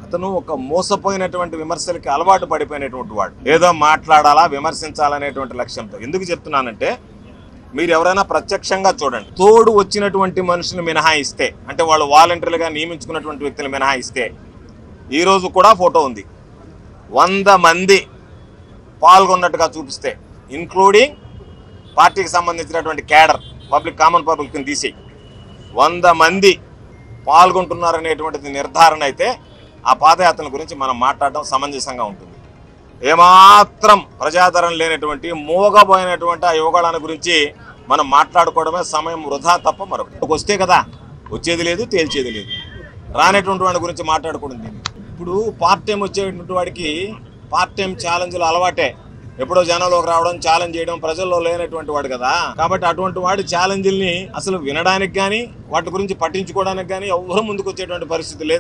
అతను ఒక మోసపోయినటువంటి విమర్శలకి అలవాటు పడిపోయినటువంటి వాడు ఏదో మాట్లాడాలా విమర్శించాలనేటువంటి లక్ష్యంతో ఎందుకు చెప్తున్నానంటే మీరు ఎవరైనా ప్రత్యక్షంగా చూడండి తోడు వచ్చినటువంటి మనుషులు మినహాయిస్తే అంటే వాళ్ళు వాలంటీర్లుగా నియమించుకున్నటువంటి వ్యక్తులు మినహాయిస్తే ఈ రోజు కూడా ఫోటో ఉంది వంద మంది పాల్గొన్నట్టుగా చూపిస్తే ఇన్క్లూడింగ్ పార్టీకి సంబంధించినటువంటి క్యాడర్ పబ్లిక్ కామన్ పబ్లిక్ని తీసి వంద మంది పాల్గొంటున్నారనేటువంటిది నిర్ధారణ అయితే ఆ పాదయాత్రల గురించి మనం మాట్లాడడం సమంజసంగా ఉంటుంది ఏమాత్రం ప్రజాదరణ లేనటువంటి మూగబోయినటువంటి ఆ యువకులను గురించి మనం మాట్లాడుకోవడమే సమయం వృధా తప్ప మరొకటి వస్తే కదా వచ్చేది లేదు తేల్చేది లేదు రానటువంటి వాడి గురించి మాట్లాడుకోవడం దీన్ని ఇప్పుడు పార్ట్ టైం వచ్చేటువంటి వాడికి పార్ట్ టైం ఛాలెంజ్లు అలవాటే ఎప్పుడో జనంలోకి రావడం ఛాలెంజ్ చేయడం ప్రజల్లో లేనటువంటి వాడు కదా కాబట్టి అటువంటి వాడి ఛాలెంజ్ల్ని అసలు వినడానికి కానీ వాటి గురించి పట్టించుకోవడానికి కానీ ఎవరు ముందుకు వచ్చేటువంటి పరిస్థితి లేదు